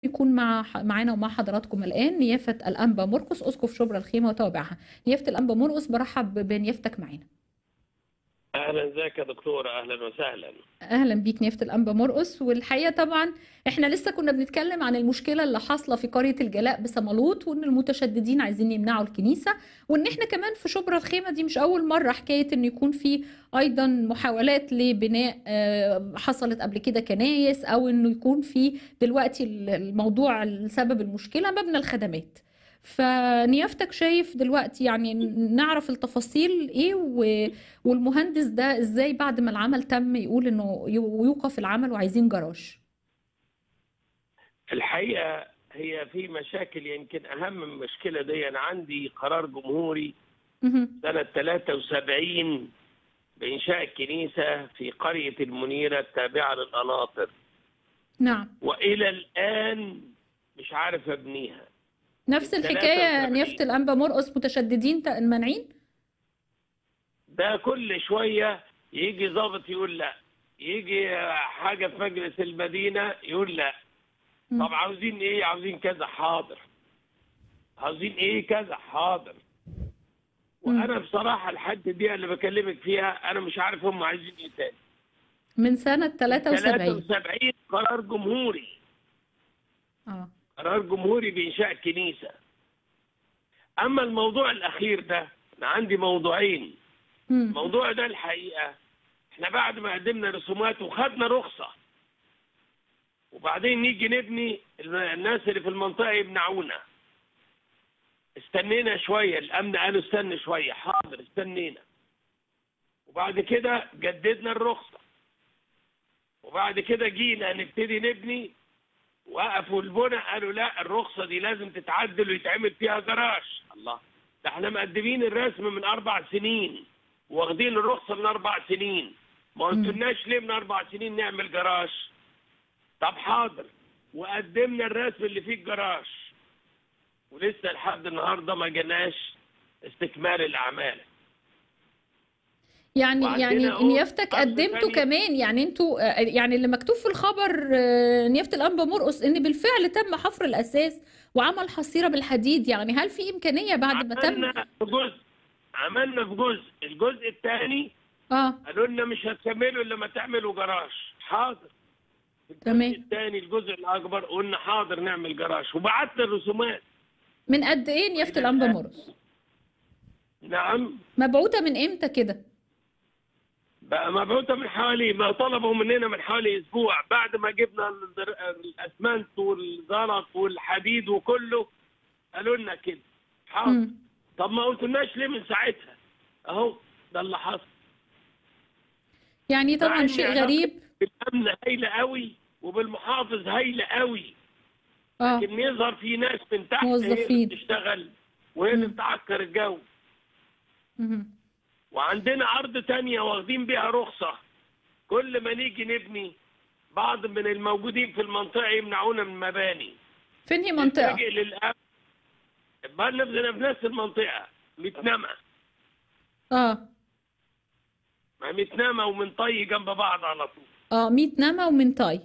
يكون مع معانا ومع حضراتكم الآن نيافة الأنبا مرقس أسقف شبرا الخيمة وتوابعها نيافة الأنبا مرقس برحب بنيافتك معانا اهلا ازيك يا دكتوره اهلا وسهلا اهلا بيك نيافه الانبا مرقس والحقيقه طبعا احنا لسه كنا بنتكلم عن المشكله اللي حاصله في قريه الجلاء بصمالوط وان المتشددين عايزين يمنعوا الكنيسه وان احنا كمان في شبرا الخيمه دي مش اول مره حكايه ان يكون في ايضا محاولات لبناء آه، حصلت قبل كده كنايس او انه يكون في دلوقتي الموضوع سبب المشكله مبنى الخدمات فنيافتك شايف دلوقتي يعني نعرف التفاصيل ايه و- والمهندس ده ازاي بعد ما العمل تم يقول انه يو- يوقف العمل وعايزين جراج الحقيقه هي في مشاكل يمكن اهم من المشكله دي انا عندي قرار جمهوري مهم. سنه 73 بانشاء كنيسه في قريه المنيره التابعه للقناطر نعم والى الان مش عارف ابنيها نفس الحكايه 73. نيافه الانبا مرقس متشددين ت- المانعين ده كل شويه يجي ضابط يقول لا يجي حاجه في مجلس المدينه يقول لا مم. طب عاوزين ايه عاوزين كذا حاضر عاوزين ايه كذا حاضر وانا بصراحه لحد دي اللي بكلمك فيها انا مش عارف هم عايزين ايه تاني من سنه 73 73 قرار جمهوري اه قرار جمهوري بانشاء كنيسه اما الموضوع الاخير ده انا عندي موضوعين مم. الموضوع ده الحقيقه احنا بعد ما قدمنا رسومات وخدنا رخصه وبعدين نيجي نبني الناس اللي في المنطقه يمنعونا استنينا شويه الامن قالوا استنى شويه حاضر استنينا وبعد كده جددنا الرخصه وبعد كده جينا نبتدي نبني وقفوا البنى قالوا لا الرخصه دي لازم تتعدل ويتعمل فيها جراج الله ده احنا مقدمين الرسم من اربع سنين واخدين الرخصه من اربع سنين ما قلتلناش ليه من اربع سنين نعمل جراج طب حاضر وقدمنا الرسم اللي فيه الجراج ولسه لحد النهارده ما جناش استكمال الاعمال يعني وعندنا يعني أهو نيافتك حرف قدمتوا تاني. كمان يعني انتوا آه، يعني اللي مكتوب في الخبر آه، نيافه الانبا مرقس ان بالفعل تم حفر الاساس وعمل حصيره بالحديد يعني هل في امكانيه بعد ما تم عملنا في جزء عملنا في جزء الجزء الثاني اه قالوا لنا مش هتكملوا الا لما تعملوا جراج حاضر تمام. الجزء الثاني الجزء الاكبر قلنا حاضر نعمل جراج وبعتنا الرسومات من قد ايه نيافه إلى الانبا الآن. مرقس نعم مبعوثه من امتى كده بقى مبعوثه من حوالي ما طلبوا مننا من حوالي اسبوع بعد ما جبنا الدر- الاسمنت والزلط والحديد وكله قالوا لنا كده حاضر مم. طب ما قلتلناش ليه من ساعتها اهو ده اللي حصل يعني مع طبعا إن شيء علاقة غريب بالامن هايله قوي وبالمحافظ هايله قوي اه لكن يظهر في ناس من تحت هي موظفين. اللي بتشتغل وهي اللي مم. بتعكر الجو مهم. وعندنا ارض تانية واخدين بيها رخصة كل ما نيجي نبني بعض من الموجودين في المنطقة يمنعونا من مباني فين هي منطقه نتجه للأمن بقى نبني في نفس المنطقة متنمة اه ما متنمة ومنطي جنب بعض على طول اه 100 نما ومن طاي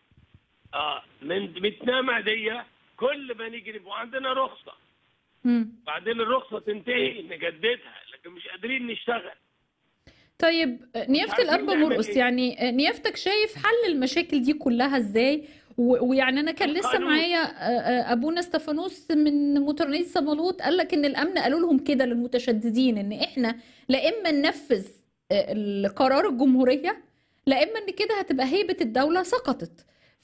اه من متنمة دي كل ما نيجي نبني وعندنا رخصة مم. بعدين الرخصة تنتهي نجددها لكن مش قادرين نشتغل طيب نيافة عارفين الأنبا نعمل مرقس إيه. يعني نيافتك شايف حل المشاكل دي كلها ازاي و- ويعني انا كان لسه القانون. معايا آه، آه، ابونا استفانوس من مترنية صمالوط قال لك ان الامن قالوا لهم كده للمتشددين ان احنا لا اما ننفذ آه، القرار الجمهورية لا اما ان كده هتبقى هيبة الدولة سقطت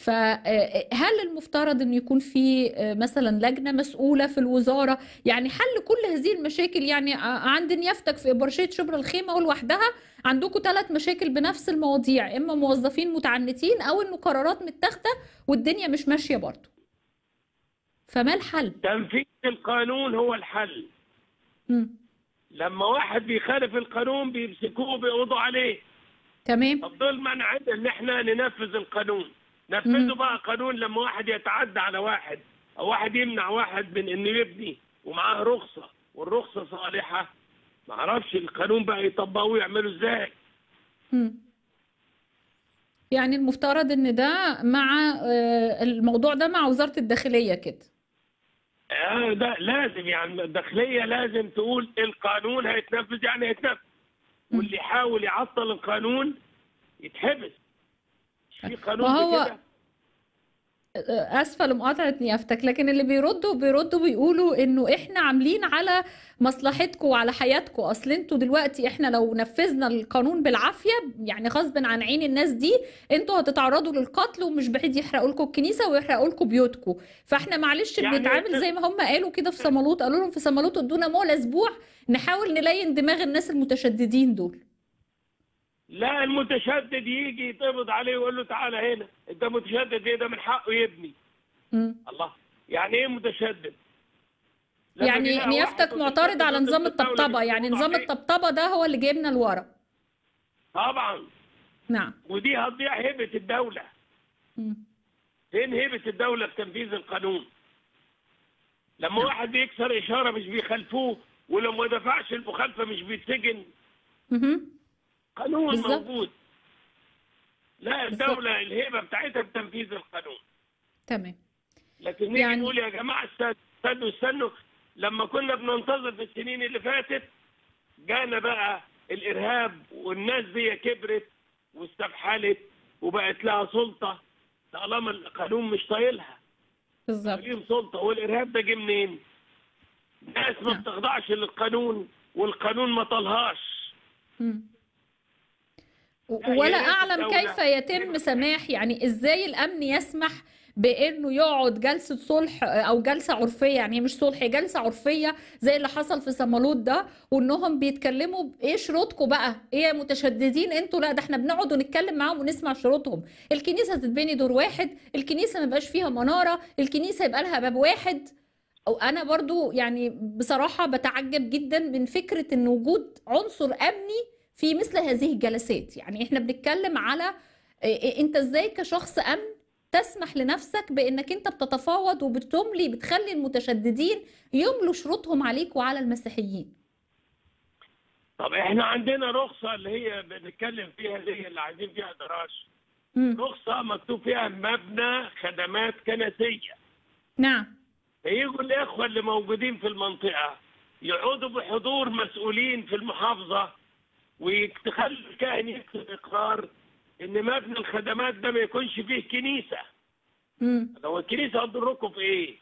فهل المفترض ان يكون في آه، مثلا لجنة مسؤولة في الوزارة يعني حل كل هذه المشاكل يعني ع- عند نيافتك في إبرشية شبرا الخيمة ولوحدها عندكم ثلاث مشاكل بنفس المواضيع اما موظفين متعنتين او انه قرارات متاخده والدنيا مش ماشيه برضه فما الحل تنفيذ القانون هو الحل مم. لما واحد بيخالف القانون بيمسكوه بيقبضوا عليه تمام طب دول منعنا ان احنا ننفذ القانون مم. نفذوا بقى قانون لما واحد يتعدى على واحد او واحد يمنع واحد من انه يبني ومعاه رخصه والرخصه صالحه ما اعرفش القانون بقى يطبقوه ويعملوا ازاي مم. يعني المفترض ان ده مع آه، الموضوع ده مع وزارة الداخلية كده آه ده لازم يعني الداخليه لازم تقول القانون هيتنفذ يعني هيتنفذ مم. واللي يحاول يعطل القانون يتحبس مش في قانون وهو- بكده اسفه لمقاطعه نيافتك لكن اللي بيردوا بيردوا بيقولوا انه احنا عاملين على مصلحتكم وعلى حياتكم اصل انتوا دلوقتي احنا لو نفذنا القانون بالعافيه يعني غصب عن عين الناس دي انتوا هتتعرضوا للقتل ومش بعيد يحرقوا لكم الكنيسه ويحرقوا لكم بيوتكم فاحنا معلش يعني بنتعامل انت- زي ما هم قالوا كده في صمالوط قالوا لهم في صمالوط ادونا مهله اسبوع نحاول نلين دماغ الناس المتشددين دول لا المتشدد يجي يتقبض عليه ويقول له تعالى هنا انت متشدد ايه ده من حقه يبني مم. الله يعني ايه متشدد لما يعني بيلاقي نيافتك واحد معترض متشدد على ضد نظام الدولة الطبطبه يعني بيقبضوا نظام عليه. الطبطبه ده هو اللي جايبنا لورا طبعا نعم ودي هتضيع هيبه الدوله مم. فين هيبه الدوله في تنفيذ القانون لما واحد بيكسر اشاره مش بيخالفوه ولو ما دفعش المخالفه مش بيتسجن مهم. قانون بالظبط. موجود لا الدوله الهيبه بتاعتها بتنفيذ القانون تمام لكن نيجي يعني- نقول يا جماعه استنوا استنوا استنوا لما كنا بننتظر في السنين اللي فاتت جانا بقى الارهاب والناس دي كبرت واستفحلت وبقت لها سلطه طالما القانون مش طايلها بالظبط ليهم سلطه والارهاب ده جه منين؟ ناس ما نعم. بتخضعش للقانون والقانون ما طالهاش مم. و- لا، ولا يا ريت أعلم الدولة كيف يتم تبقى- سماح يعني إزاي الأمن يسمح بإنه يقعد جلسة صلح أو جلسة عرفية يعني هي مش صلح هي جلسة عرفية زي اللي حصل في صمالوت ده وإنهم بيتكلموا بإيه شروطكم بقى؟ إيه يا متشددين أنتوا لا ده إحنا بنقعد ونتكلم معاهم ونسمع شروطهم الكنيسة تتبني دور واحد الكنيسة ما يبقاش فيها منارة الكنيسة يبقى لها باب واحد أو أنا برضو يعني بصراحة بتعجب جدا من فكرة إن وجود عنصر أمني في مثل هذه الجلسات يعني احنا بنتكلم على إيه- إيه انت ازاي كشخص امن تسمح لنفسك بانك انت بتتفاوض وبتملي بتخلي المتشددين يملوا شروطهم عليك وعلى المسيحيين طب احنا عندنا رخصه اللي هي بنتكلم فيها دي اللي عايزين فيها دراش مم. رخصه مكتوب فيها مبنى خدمات كنسيه نعم فيجوا الاخوه اللي موجودين في المنطقه يقعدوا بحضور مسؤولين في المحافظه ويتخلي الكاهن يكتب اقرار ان مبنى الخدمات ده ما يكونش فيه كنيسه مم. لو الكنيسه هتضركم في ايه؟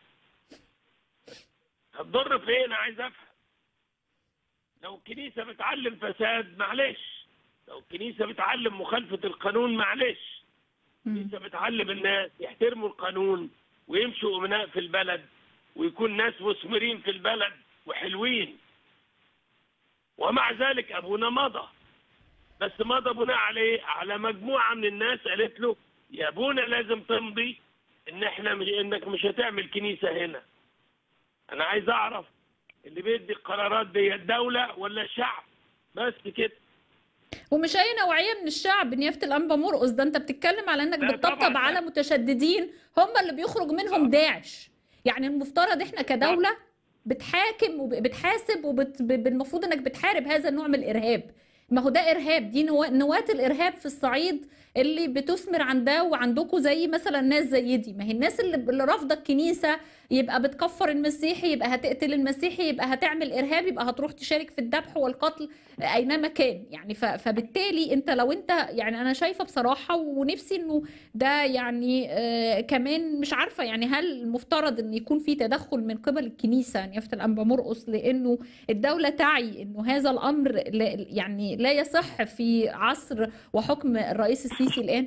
هتضر في ايه؟ انا عايز افهم. لو الكنيسه بتعلم فساد معلش. لو الكنيسه بتعلم مخالفه القانون معلش. مم. الكنيسه بتعلم الناس يحترموا القانون ويمشوا امناء في البلد ويكون ناس مثمرين في البلد وحلوين. ومع ذلك ابونا مضى. بس مضى بناء عليه على مجموعه من الناس قالت له يا ابونا لازم تمضي ان احنا مش انك مش هتعمل كنيسه هنا انا عايز اعرف اللي بيدي القرارات دي الدوله ولا الشعب بس كده ومش اي نوعيه من الشعب نيافه الانبا مرقص ده انت بتتكلم على انك لا بتطبطب طبعاً. على متشددين هم اللي بيخرج منهم داعش يعني المفترض احنا كدوله بتحاكم وبتحاسب والمفروض انك بتحارب هذا النوع من الارهاب ما هو ده ارهاب دي نوا- نواة الارهاب في الصعيد اللي بتثمر عن ده وعندكم زي مثلا ناس زي دي ما هي الناس اللي, اللي رافضه الكنيسه يبقى بتكفر المسيحي يبقى هتقتل المسيحي يبقى هتعمل ارهاب يبقى هتروح تشارك في الذبح والقتل اينما كان يعني ف- فبالتالي انت لو انت يعني انا شايفه بصراحه ونفسي انه ده يعني آه كمان مش عارفه يعني هل المفترض ان يكون في تدخل من قبل الكنيسه نيافه الانبا مرقص لانه الدوله تعي انه هذا الامر لا يعني لا يصح في عصر وحكم الرئيس السيسي الان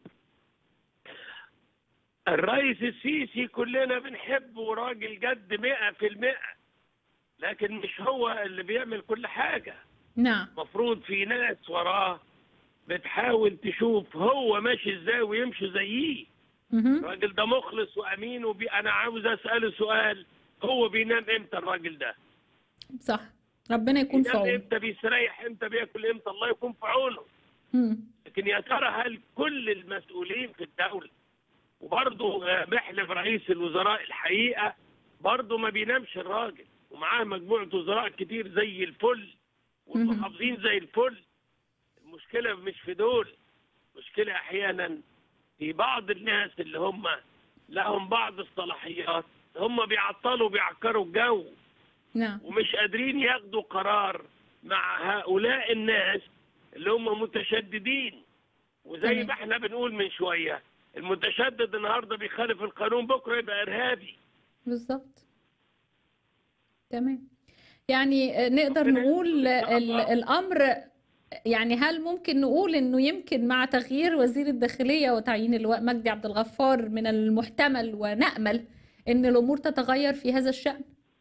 الرئيس السيسي كلنا بنحبه راجل جد مئة في المئة لكن مش هو اللي بيعمل كل حاجة نعم مفروض في ناس وراه بتحاول تشوف هو ماشي ازاي ويمشوا زيه مهم. الراجل ده مخلص وامين وبي... انا عاوز اساله سؤال هو بينام امتى الراجل ده صح ربنا يكون في بينام عونه امتى بيستريح امتى بياكل امتى الله يكون في عونه مم. لكن يا ترى هل كل المسؤولين في الدوله وبرضه آه، محلف رئيس الوزراء الحقيقه برضه ما بينامش الراجل ومعاه مجموعه وزراء كتير زي الفل والمحافظين زي الفل المشكله مش في دول مشكلة أحيانا في بعض الناس اللي هم لهم بعض الصلاحيات هم بيعطلوا بيعكروا الجو نعم ومش قادرين ياخدوا قرار مع هؤلاء الناس اللي هم متشددين وزي تمام. ما احنا بنقول من شوية المتشدد النهارده بيخالف القانون بكره يبقى ارهابي بالظبط تمام يعني آه، نقدر ربنا نقول يستر إن شاء ال- الله. الأمر يعني هل ممكن نقول إنه يمكن مع تغيير وزير الداخلية وتعيين اللواء مجدي عبد الغفار من المحتمل ونأمل إن الأمور تتغير في هذا الشأن؟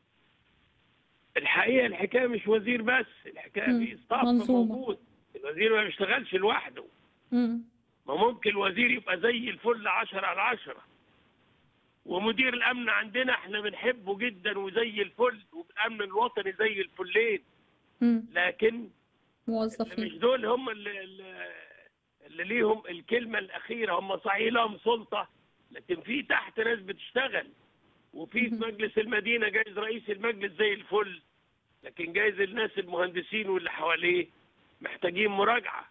الحقيقة الحكاية مش وزير بس الحكاية مم. في ستاف منظومة. موجود الوزير ما بيشتغلش لوحده مم. ما ممكن الوزير يبقى زي الفل عشرة على عشرة ومدير الأمن عندنا احنا بنحبه جدا وزي الفل والأمن الوطني زي الفلين مم. لكن اللي مش موظفين دول هم اللي, اللي- اللي ليهم الكلمة الأخيرة هم صحيح لهم سلطة لكن في تحت ناس بتشتغل وفي في مهم. مجلس المدينة جايز رئيس المجلس زي الفل لكن جايز الناس المهندسين واللي حواليه محتاجين مراجعة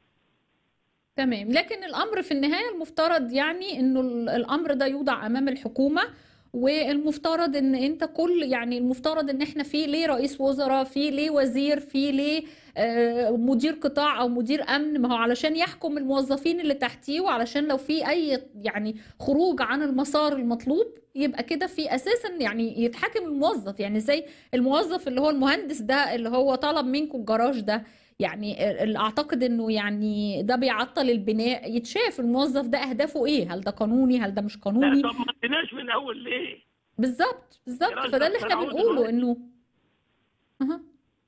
تمام لكن الأمر في النهاية المفترض يعني إنه ال- الأمر ده يوضع أمام الحكومة والمفترض إن أنت كل يعني المفترض إن إحنا في ليه رئيس وزراء في ليه وزير في ليه آه، مدير قطاع أو مدير أمن ما هو علشان يحكم الموظفين اللي تحتيه وعلشان لو في أي يعني خروج عن المسار المطلوب يبقى كده في أساسا يعني يتحاكم الموظف يعني زي الموظف اللي هو المهندس ده اللي هو طلب منكم الجراج ده يعني ال- اعتقد انه يعني ده بيعطل البناء يتشاف الموظف ده اهدافه ايه هل ده قانوني هل ده مش لا قانوني طب ما اديناش من أول ليه؟ بالظبط بالظبط الجراج فده ده اللي احنا اخترعوه بنقوله دلوقتي. انه اها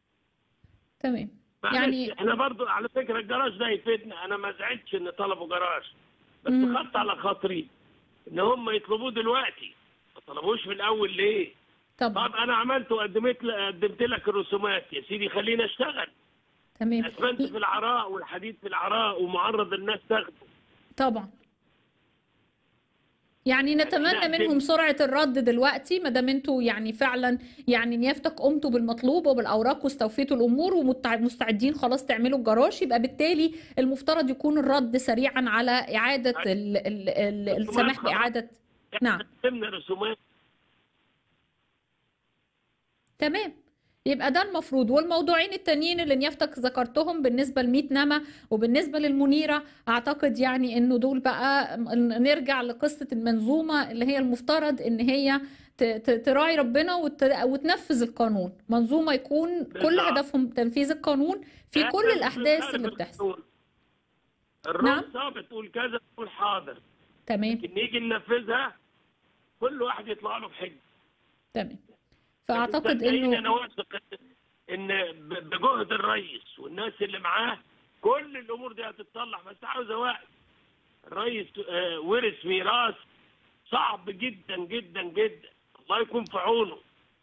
تمام معلش يعني- احنا برضو على فكرة الجراج ده يفيدنا أنا ما زعلتش إن طلبوا جراج بس مم. خدت على خاطري إن هم يطلبوه دلوقتي ما طلبوش من الأول ليه؟ طبعا طب انا عملت وقدمت قدمت لك الرسومات يا سيدي خلينا اشتغل تمام الاسمنت في العراء والحديد في العراء ومعرض الناس تاخده طبعا يعني نتمنى إحنا منهم سرعة الرد دلوقتي ما دام انتوا يعني فعلا يعني نيافتك قمتوا بالمطلوب وبالاوراق واستوفيتوا الامور ومستعدين خلاص تعملوا الجراج يبقى بالتالي المفترض يكون الرد سريعا على اعادة ال ال ال السماح خلاص. باعادة نعم قدمنا رسومات تمام يبقى ده المفروض والموضوعين التانيين اللي نيافتك ذكرتهم بالنسبة لميت نما وبالنسبة للمنيرة أعتقد يعني إنه دول بقى نرجع لقصة المنظومة اللي هي المفترض إن هي ت- ت- تراعي ربنا وت- وتنفذ القانون منظومة يكون كل بالظبط. هدفهم تنفيذ القانون في كل إحنا الأحداث بنخالف اللي بتحصل القانون. الرخصة بتقول كذا تقول حاضر تمام لكن نيجي ننفذها كل واحد يطلع له بحجه تمام فأعتقد صدقيني إنه انا واثق ان ب- بجهد الرئيس والناس اللي معاه كل الامور دي هتتصلح بس عاوزه وقت الرئيس آه، ورث ميراث صعب جدا جدا جدا الله يكون في عونه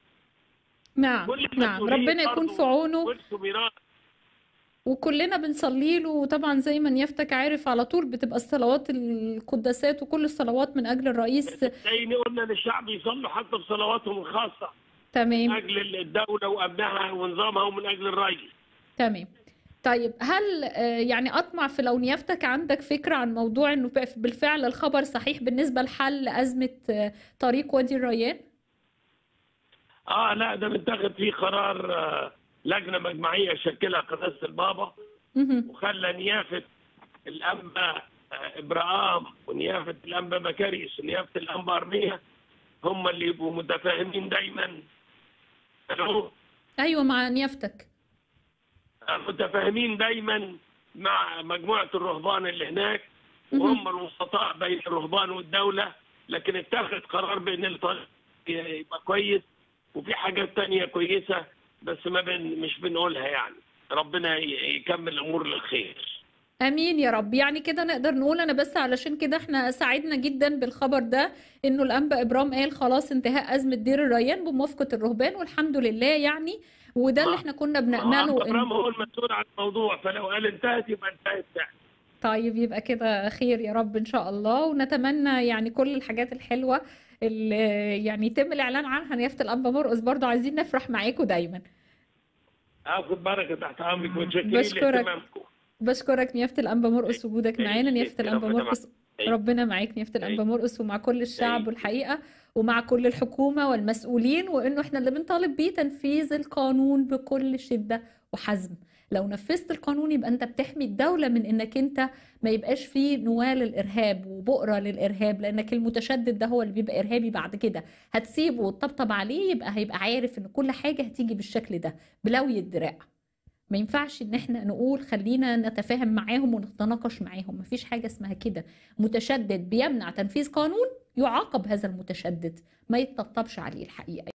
نعم كل نعم المسؤولين ربنا يكون برضه في عونه ورثوا ميراث وكلنا بنصلي له وطبعا زي ما نيافتك عارف على طول بتبقى الصلوات القداسات وكل الصلوات من اجل الرئيس زي قلنا للشعب يصلوا حتى في صلواتهم الخاصه من تمام اجل الدوله وابنائها ونظامها ومن اجل الرئيس تمام طيب هل آه، يعني اطمع في لو نيافتك عندك فكرة عن موضوع انه بالفعل الخبر صحيح بالنسبة لحل ازمة آه، طريق وادي الريان اه لا ده متاخد فيه قرار آه، لجنه مجمعيه شكلها قداسه البابا مهم. وخلى نيافه الانبا آه، ابراهام ونيافه الانبا بكاريس ونيافه الانبا ارميه هم اللي يبقوا متفاهمين دايما ألو؟ ايوه مع نيافتك آه، متفاهمين دايما مع مجموعه الرهبان اللي هناك مهم. وهم الوسطاء بين الرهبان والدوله لكن اتخذ قرار بان الطريق يبقى كويس وفي حاجات تانية كويسه بس ما بن مش بنقولها يعني ربنا ي- يكمل الامور للخير امين يا رب يعني كده نقدر نقول انا بس علشان كده احنا سعدنا جدا بالخبر ده انه الانبا ابرام قال خلاص انتهاء ازمه دير الريان بموافقه الرهبان والحمد لله يعني وده اللي ما- احنا كنا ما هو بنامله أبو إن... ابراهيم هو المسؤول عن الموضوع فلو قال انتهت يبقى انتهت فعلا طيب يبقى كده خير يا رب ان شاء الله ونتمنى يعني كل الحاجات الحلوه اللي يعني يتم الاعلان عنها نيافه الانبا مرقس برضو عايزين نفرح معاكم دايما اخد بركه تحت امرك وتشكرين بشكرك. لاهتمامكم بشكرك نيافة الأنبا مرقس وجودك معانا نيافة الأنبا ربنا مرقس معاك. ربنا معاك نيافة الأنبا مرقس ومع كل الشعب أيوة. والحقيقة ومع كل الحكومة والمسؤولين وإنه إحنا اللي بنطالب بيه تنفيذ القانون بكل شدة وحزم لو نفذت القانون يبقى أنت بتحمي الدولة من إنك أنت ما يبقاش فيه نواة للإرهاب وبؤرة للإرهاب لأنك المتشدد ده هو اللي بيبقى إرهابي بعد كده هتسيبه وتطبطب عليه يبقى هيبقى عارف إن كل حاجة هتيجي بالشكل ده بلوي الدراع ما ينفعش ان احنا نقول خلينا نتفاهم معاهم ونتناقش معاهم مفيش حاجة اسمها كده متشدد بيمنع تنفيذ قانون يعاقب هذا المتشدد ما يتطبطبش عليه الحقيقة